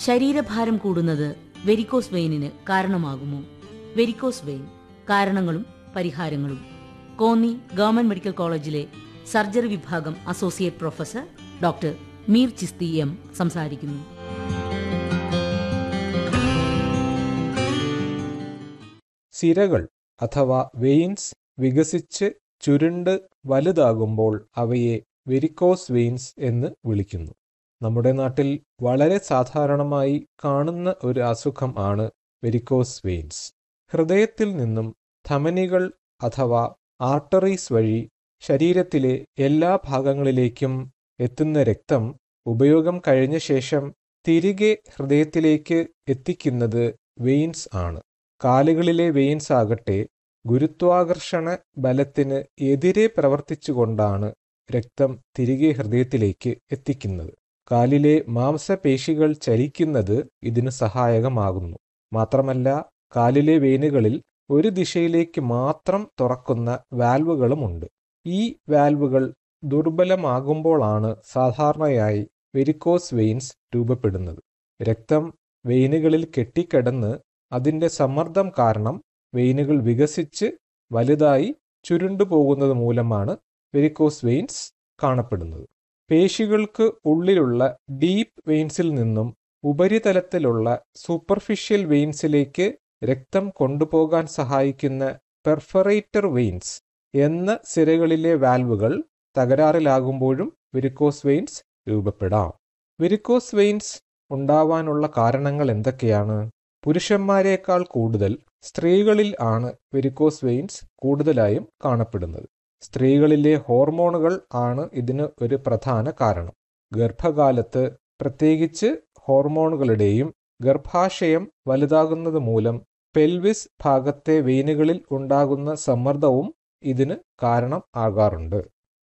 ശരീരഭാരം കൂടുന്നത് വെരിക്കോസ് വെയിനിന് കാരണമാകുമോ വെരിക്കോസ് വെയിൻ കാരണങ്ങളും പരിഹാരങ്ങളും കോന്നി ഗവൺമെന്റ് മെഡിക്കൽ കോളേജിലെ സർജറി വിഭാഗം associate professor doctor Mir Chisti M സംസാരിക്കുന്നു സിരകൾ അഥവാ വെയിൻസ് വികസിച്ച് ചുരുണ്ട് വലുതാകുമ്പോൾ അവയെ വെരിക്കോസ് വെയിൻസ് എന്ന് വിളിക്കുന്നു നമ്മുടെ നാട്ടിൽ വളരെ സാധാരണമായി കാണുന്ന ഒരു അസുഖം ആണ് വെരിക്കോസ് വെയിൻസ് ഹൃദയത്തിൽ നിന്നും ധമനികൾ അഥവാ ആർട്ടറീസ് വഴി ശരീരത്തിലെ എല്ലാ ഭാഗങ്ങളിലേക്കും എത്തുന്ന രക്തം ഉപയോഗം കഴിഞ്ഞ ശേഷം തിരികെ ഹൃദയത്തിലേക്ക് എത്തിക്കുന്നത് വെയിൻസ് ആണ് കാലുകളിലെ വെയിൻസ് ആകട്ടെ ഗുരുത്വാകർഷണ ബലത്തിന് എതിരെ പ്രവർത്തിച്ചുകൊണ്ടാണ് രക്തം തിരികെ ഹൃദയത്തിലേക്ക് എത്തിക്കുന്നത് കാലിലെ മാംസപേശികൾ ചലിക്കുന്നത് ഇതിന് സഹായകമാകുന്നു മാത്രമല്ല കാലിലെ വെയിനുകളിൽ ഒരു ദിശയിലേക്ക് മാത്രം തുറക്കുന്ന വാൽവുകളുമുണ്ട് ഈ വാൽവുകൾ ദുർബലമാകുമ്പോഴാണ് സാധാരണയായി വെരിക്കോസ് വെയിൻസ് രൂപപ്പെടുന്നത് രക്തം വെയിനുകളിൽ കെട്ടിക്കിടന്ന് അതിൻ്റെ സമ്മർദ്ദം കാരണം വെയിനുകൾ വികസിച്ച് വലുതായി ചുരുണ്ടു പോകുന്നത് മൂലമാണ് വെരിക്കോസ് വെയിൻസ് കാണപ്പെടുന്നത് പേശികൾക്ക് ഉള്ളിലുള്ള ഡീപ്പ് വെയിൻസിൽ നിന്നും ഉപരിതലത്തിലുള്ള സൂപ്പർഫിഷ്യൽ വെയിൻസിലേക്ക് രക്തം കൊണ്ടുപോകാൻ സഹായിക്കുന്ന പെർഫറേറ്റർ വെയിൻസ് എന്ന സിരകളിലെ വാൽവുകൾ തകരാറിലാകുമ്പോഴും വെരിക്കോസ് വെയിൻസ് രൂപപ്പെടാം വെരിക്കോസ് വെയിൻസ് ഉണ്ടാവാനുള്ള കാരണങ്ങൾ എന്തൊക്കെയാണ് പുരുഷന്മാരെക്കാൾ കൂടുതൽ സ്ത്രീകളിൽ ആണ് വെരിക്കോസ് വെയിൻസ് കൂടുതലായും കാണപ്പെടുന്നത് സ്ത്രീകളിലെ ഹോർമോണുകൾ ആണ് ഇതിന് ഒരു പ്രധാന കാരണം ഗർഭകാലത്ത് പ്രത്യേകിച്ച് ഹോർമോണുകളുടെയും ഗർഭാശയം വലുതാകുന്നത് മൂലം പെൽവിസ് ഭാഗത്തെ വെയിനുകളിൽ ഉണ്ടാകുന്ന സമ്മർദ്ദവും ഇതിന് കാരണം ആകാറുണ്ട്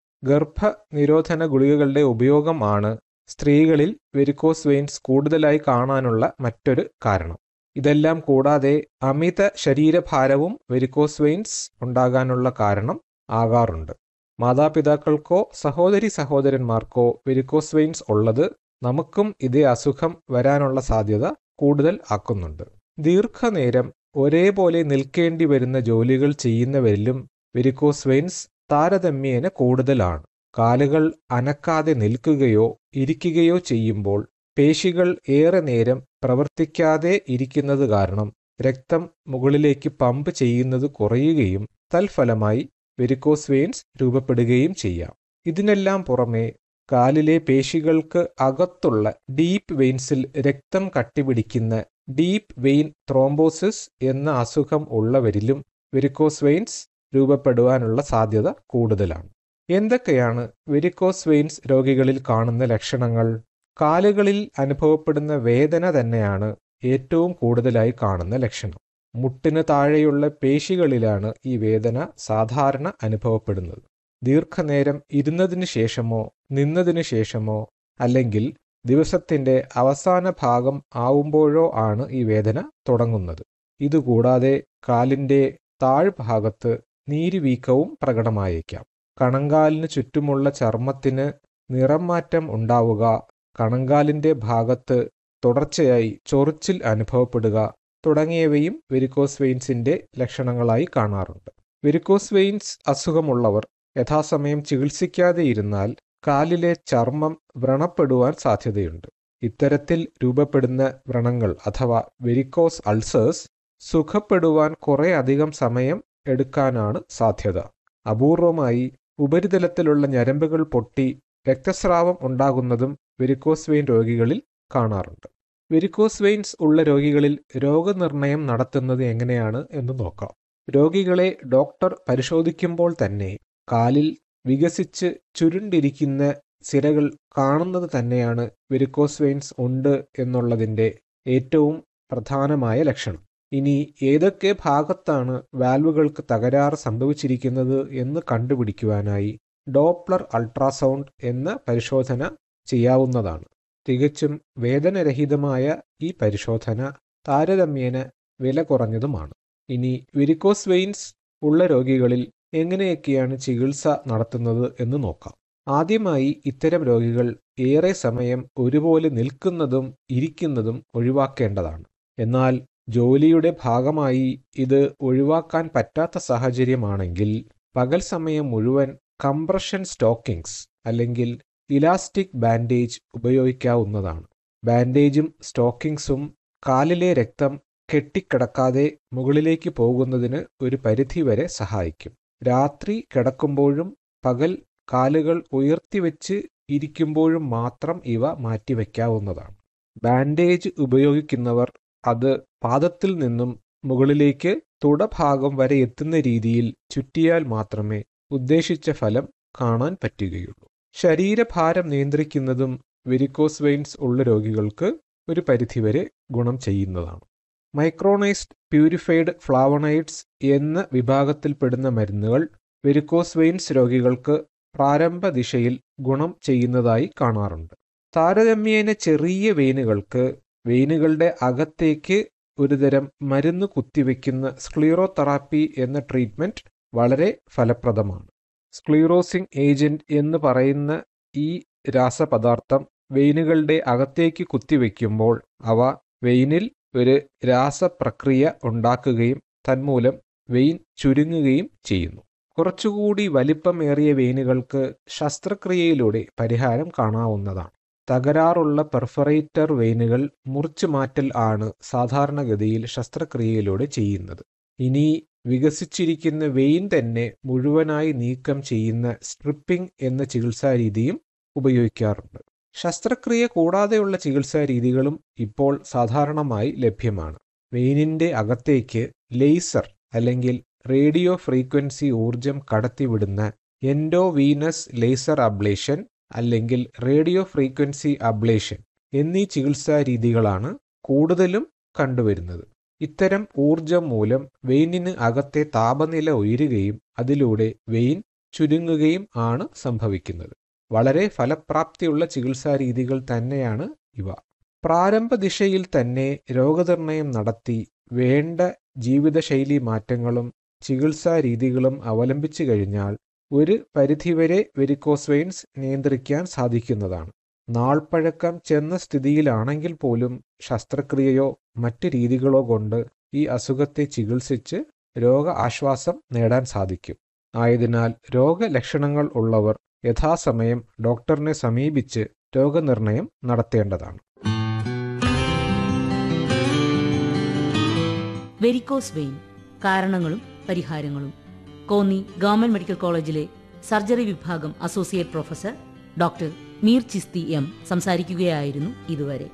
ഗർഭനിരോധന ഗുളികകളുടെ ഉപയോഗം ആണ് സ്ത്രീകളിൽ വെരിക്കോസ് വെയിൻസ് കൂടുതലായി കാണാനുള്ള മറ്റൊരു കാരണം ഇതെല്ലാം കൂടാതെ അമിത ശരീരഭാരവും വെരിക്കോസ് വെയിൻസ് ഉണ്ടാകാനുള്ള കാരണം ആകാറുണ്ട് മാതാപിതാക്കൾക്കോ സഹോദരി സഹോദരന്മാർക്കോ വെരിക്കോസ് വെയിൻസ് ഉള്ളത് നമുക്കും ഇതേ അസുഖം വരാനുള്ള സാധ്യത കൂടുതൽ ആക്കുന്നുണ്ട് ദീർഘനേരം ഒരേപോലെ നിൽക്കേണ്ടി വരുന്ന ജോലികൾ ചെയ്യുന്നവരിലും വെരിക്കോസ് വെയിൻസ് താരതമ്യേന കൂടുതലാണ് കാലുകൾ അനക്കാതെ നിൽക്കുകയോ ഇരിക്കുകയോ ചെയ്യുമ്പോൾ പേശികൾ ഏറെ നേരം പ്രവർത്തിക്കാതെ ഇരിക്കുന്നത് കാരണം രക്തം മുകളിലേക്ക് പമ്പ് ചെയ്യുന്നത് കുറയുകയും തൽഫലമായി വെരിക്കോസ് വെയിൻസ് രൂപപ്പെടുകയും ചെയ്യാം ഇതിനെല്ലാം പുറമെ കാലിലെ പേശികൾക്ക് അകത്തുള്ള ഡീപ്പ് വെയിൻസിൽ രക്തം കട്ടിപിടിക്കുന്ന ഡീപ്പ് വെയിൻ ത്രോംബോസിസ് എന്ന അസുഖം ഉള്ളവരിലും വെരിക്കോസ് വെയിൻസ് രൂപപ്പെടുവാനുള്ള സാധ്യത കൂടുതലാണ് എന്തൊക്കെയാണ് വെരിക്കോസ് വെയിൻസ് രോഗികളിൽ കാണുന്ന ലക്ഷണങ്ങൾ കാലുകളിൽ അനുഭവപ്പെടുന്ന വേദന തന്നെയാണ് ഏറ്റവും കൂടുതലായി കാണുന്ന ലക്ഷണം മുട്ടിന് താഴെയുള്ള പേശികളിലാണ് ഈ വേദന സാധാരണ അനുഭവപ്പെടുന്നത് ദീർഘനേരം ഇരുന്നതിന് ശേഷമോ നിന്നതിന് ശേഷമോ അല്ലെങ്കിൽ ദിവസത്തിന്റെ അവസാന ഭാഗം ആവുമ്പോഴോ ആണ് ഈ വേദന തുടങ്ങുന്നത് ഇതുകൂടാതെ കാലിന്റെ താഴ്ഭാഗത്ത് നീരുവീക്കവും പ്രകടമായേക്കാം കണങ്കാലിന് ചുറ്റുമുള്ള ചർമ്മത്തിന് നിറം മാറ്റം ഉണ്ടാവുക കണങ്കാലിന്റെ ഭാഗത്ത് തുടർച്ചയായി ചൊറിച്ചിൽ അനുഭവപ്പെടുക തുടങ്ങിയവയും വെരിക്കോസ് വെയിൻസിന്റെ ലക്ഷണങ്ങളായി കാണാറുണ്ട് വെരിക്കോസ് വെയിൻസ് അസുഖമുള്ളവർ യഥാസമയം ചികിത്സിക്കാതെ ഇരുന്നാൽ കാലിലെ ചർമ്മം വ്രണപ്പെടുവാൻ സാധ്യതയുണ്ട് ഇത്തരത്തിൽ രൂപപ്പെടുന്ന വ്രണങ്ങൾ അഥവാ വെരിക്കോസ് അൾസേഴ്സ് സുഖപ്പെടുവാൻ കുറെ അധികം സമയം എടുക്കാനാണ് സാധ്യത അപൂർവമായി ഉപരിതലത്തിലുള്ള ഞരമ്പുകൾ പൊട്ടി രക്തസ്രാവം ഉണ്ടാകുന്നതും വെരിക്കോസ് വെയിൻ രോഗികളിൽ കാണാറുണ്ട് വെരിക്കോസ് വെയിൻസ് ഉള്ള രോഗികളിൽ രോഗനിർണയം നടത്തുന്നത് എങ്ങനെയാണ് എന്ന് നോക്കാം രോഗികളെ ഡോക്ടർ പരിശോധിക്കുമ്പോൾ തന്നെ കാലിൽ വികസിച്ച് ചുരുണ്ടിരിക്കുന്ന സിരകൾ കാണുന്നത് തന്നെയാണ് വെരിക്കോസ് വെയിൻസ് ഉണ്ട് എന്നുള്ളതിൻ്റെ ഏറ്റവും പ്രധാനമായ ലക്ഷണം ഇനി ഏതൊക്കെ ഭാഗത്താണ് വാൽവുകൾക്ക് തകരാറ് സംഭവിച്ചിരിക്കുന്നത് എന്ന് കണ്ടുപിടിക്കുവാനായി ഡോപ്ലർ അൾട്രാസൗണ്ട് എന്ന പരിശോധന ചെയ്യാവുന്നതാണ് തികച്ചും വേദനരഹിതമായ ഈ പരിശോധന താരതമ്യേന വില കുറഞ്ഞതുമാണ് ഇനി വെരിക്കോസ് വെയിൻസ് ഉള്ള രോഗികളിൽ എങ്ങനെയൊക്കെയാണ് ചികിത്സ നടത്തുന്നത് എന്ന് നോക്കാം ആദ്യമായി ഇത്തരം രോഗികൾ ഏറെ സമയം ഒരുപോലെ നിൽക്കുന്നതും ഇരിക്കുന്നതും ഒഴിവാക്കേണ്ടതാണ് എന്നാൽ ജോലിയുടെ ഭാഗമായി ഇത് ഒഴിവാക്കാൻ പറ്റാത്ത സാഹചര്യമാണെങ്കിൽ പകൽ സമയം മുഴുവൻ കംപ്രഷൻ സ്റ്റോക്കിംഗ്സ് അല്ലെങ്കിൽ ഇലാസ്റ്റിക് ബാൻഡേജ് ഉപയോഗിക്കാവുന്നതാണ് ബാൻഡേജും സ്റ്റോക്കിംഗ്സും കാലിലെ രക്തം കെട്ടിക്കിടക്കാതെ മുകളിലേക്ക് പോകുന്നതിന് ഒരു പരിധിവരെ സഹായിക്കും രാത്രി കിടക്കുമ്പോഴും പകൽ കാലുകൾ ഉയർത്തിവെച്ച് ഇരിക്കുമ്പോഴും മാത്രം ഇവ മാറ്റിവെക്കാവുന്നതാണ് ബാൻഡേജ് ഉപയോഗിക്കുന്നവർ അത് പാദത്തിൽ നിന്നും മുകളിലേക്ക് തുടഭാഗം വരെ എത്തുന്ന രീതിയിൽ ചുറ്റിയാൽ മാത്രമേ ഉദ്ദേശിച്ച ഫലം കാണാൻ പറ്റുകയുള്ളൂ ശരീരഭാരം നിയന്ത്രിക്കുന്നതും വെരിക്കോസ് വെയിൻസ് ഉള്ള രോഗികൾക്ക് ഒരു പരിധിവരെ ഗുണം ചെയ്യുന്നതാണ് മൈക്രോണൈസ്ഡ് പ്യൂരിഫൈഡ് ഫ്ലാവണൈഡ്സ് എന്ന വിഭാഗത്തിൽപ്പെടുന്ന മരുന്നുകൾ വെരിക്കോസ് വെയിൻസ് രോഗികൾക്ക് പ്രാരംഭ ദിശയിൽ ഗുണം ചെയ്യുന്നതായി കാണാറുണ്ട് താരതമ്യേന ചെറിയ വെയിനുകൾക്ക് വെയിനുകളുടെ അകത്തേക്ക് ഒരുതരം മരുന്ന് കുത്തിവെക്കുന്ന സ്ക്ലീറോതെറാപ്പി എന്ന ട്രീറ്റ്മെൻറ്റ് വളരെ ഫലപ്രദമാണ് സ്ക്ലീറോസിംഗ് ഏജന്റ് എന്ന് പറയുന്ന ഈ രാസപദാർത്ഥം വെയിനുകളുടെ അകത്തേക്ക് കുത്തിവെക്കുമ്പോൾ അവ വെയിനിൽ ഒരു രാസപ്രക്രിയ ഉണ്ടാക്കുകയും തന്മൂലം വെയിൻ ചുരുങ്ങുകയും ചെയ്യുന്നു കുറച്ചുകൂടി വലിപ്പമേറിയ വെയിനുകൾക്ക് ശസ്ത്രക്രിയയിലൂടെ പരിഹാരം കാണാവുന്നതാണ് തകരാറുള്ള പെർഫറേറ്റർ വെയിനുകൾ മുറിച്ചു മാറ്റൽ ആണ് സാധാരണഗതിയിൽ ശസ്ത്രക്രിയയിലൂടെ ചെയ്യുന്നത് ഇനി വികസിച്ചിരിക്കുന്ന വെയിൻ തന്നെ മുഴുവനായി നീക്കം ചെയ്യുന്ന സ്ട്രിപ്പിംഗ് എന്ന ചികിത്സാരീതിയും ഉപയോഗിക്കാറുണ്ട് ശസ്ത്രക്രിയ കൂടാതെയുള്ള ചികിത്സാ രീതികളും ഇപ്പോൾ സാധാരണമായി ലഭ്യമാണ് വെയിനിന്റെ അകത്തേക്ക് ലേസർ അല്ലെങ്കിൽ റേഡിയോ ഫ്രീക്വൻസി ഊർജം കടത്തിവിടുന്ന എൻഡോവീനസ് ലേസർ അബ്ലേഷൻ അല്ലെങ്കിൽ റേഡിയോ ഫ്രീക്വൻസി അബ്ലേഷൻ എന്നീ ചികിത്സാ രീതികളാണ് കൂടുതലും കണ്ടുവരുന്നത് ഇത്തരം ഊർജം മൂലം വെയിനിന് അകത്തെ താപനില ഉയരുകയും അതിലൂടെ വെയിൻ ചുരുങ്ങുകയും ആണ് സംഭവിക്കുന്നത് വളരെ ഫലപ്രാപ്തിയുള്ള ചികിത്സാ രീതികൾ തന്നെയാണ് ഇവ പ്രാരംഭ ദിശയിൽ തന്നെ രോഗനിർണയം നടത്തി വേണ്ട ജീവിതശൈലി മാറ്റങ്ങളും ചികിത്സാ രീതികളും അവലംബിച്ചു കഴിഞ്ഞാൽ ഒരു പരിധിവരെ വെരിക്കോസ് വെയിൻസ് നിയന്ത്രിക്കാൻ സാധിക്കുന്നതാണ് നാൾപ്പഴക്കം ചെന്ന സ്ഥിതിയിലാണെങ്കിൽ പോലും ശസ്ത്രക്രിയയോ മറ്റ് രീതികളോ കൊണ്ട് ഈ അസുഖത്തെ ചികിത്സിച്ച് രോഗ ആശ്വാസം നേടാൻ സാധിക്കും ആയതിനാൽ രോഗലക്ഷണങ്ങൾ ഉള്ളവർ യഥാസമയം ഡോക്ടറിനെ സമീപിച്ച് രോഗനിർണയം നടത്തേണ്ടതാണ് വെരിക്കോസ് വെയിൻ കാരണങ്ങളും പരിഹാരങ്ങളും കോന്നി ഗവൺമെന്റ് മെഡിക്കൽ കോളേജിലെ സർജറി വിഭാഗം associate professor doctor Mir Chisti M സംസാരിക്കുകയായിരുന്നു ഇതുവരെ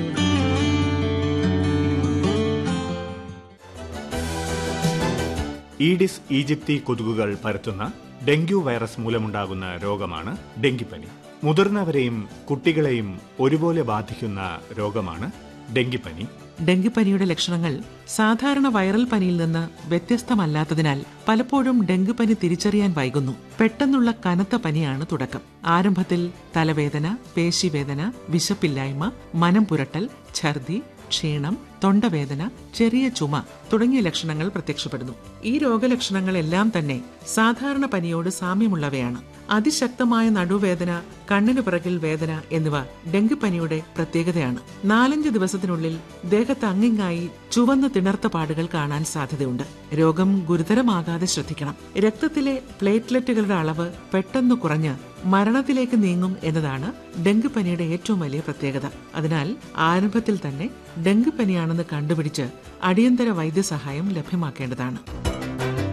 ഈഡിസ് ഈജിപ്തി കൊതുകുകൾ പരത്തുന്ന ഡെങ്കു വൈറസ് മൂലമുണ്ടാകുന്ന രോഗമാണ് ഡെങ്കിപ്പനി മുതിർന്നവരെയും കുട്ടികളെയും ഒരുപോലെ ബാധിക്കുന്ന രോഗമാണ് ഡെങ്കിപ്പനി ഡെങ്കിപ്പനിയുടെ ലക്ഷണങ്ങൾ സാധാരണ വൈറൽ പനിയിൽ നിന്ന് വ്യത്യസ്തമല്ലാത്തതിനാൽ പലപ്പോഴും ഡെങ്കിപ്പനി തിരിച്ചറിയാൻ വൈകുന്നു പെട്ടെന്നുള്ള കനത്ത പനിയാണ് തുടക്കം ആരംഭത്തിൽ തലവേദന പേശിവേദന വിശപ്പില്ലായ്മ മനം പുരട്ടൽ ഛർദി ക്ഷീണം തൊണ്ടവേദന ചെറിയ ചുമ തുടങ്ങിയ ലക്ഷണങ്ങൾ പ്രത്യക്ഷപ്പെടുന്നു ഈ രോഗലക്ഷണങ്ങളെല്ലാം തന്നെ സാധാരണ പനിയോട് സാമ്യമുള്ളവയാണ് അതിശക്തമായ നടുവേദന കണ്ണിനു പിറകിൽ വേദന എന്നിവ ഡെങ്കിപ്പനിയുടെ പ്രത്യേകതയാണ് നാലഞ്ച് ദിവസത്തിനുള്ളിൽ ദേഹത്ത് അങ്ങിങ്ങായി ചുവന്ന തിണർത്ത പാടുകൾ കാണാൻ സാധ്യതയുണ്ട് രോഗം ഗുരുതരമാകാതെ ശ്രദ്ധിക്കണം രക്തത്തിലെ പ്ലേറ്റ്ലെറ്റുകളുടെ അളവ് പെട്ടെന്ന് കുറഞ്ഞ് മരണത്തിലേക്ക് നീങ്ങും എന്നതാണ് ഡെങ്കിപ്പനിയുടെ ഏറ്റവും വലിയ പ്രത്യേകത അതിനാൽ ആരംഭത്തിൽ തന്നെ ഡെങ്കിപ്പനിയാണെന്ന് കണ്ടുപിടിച്ച് അടിയന്തര വൈദ്യസഹായം ലഭ്യമാക്കേണ്ടതാണ്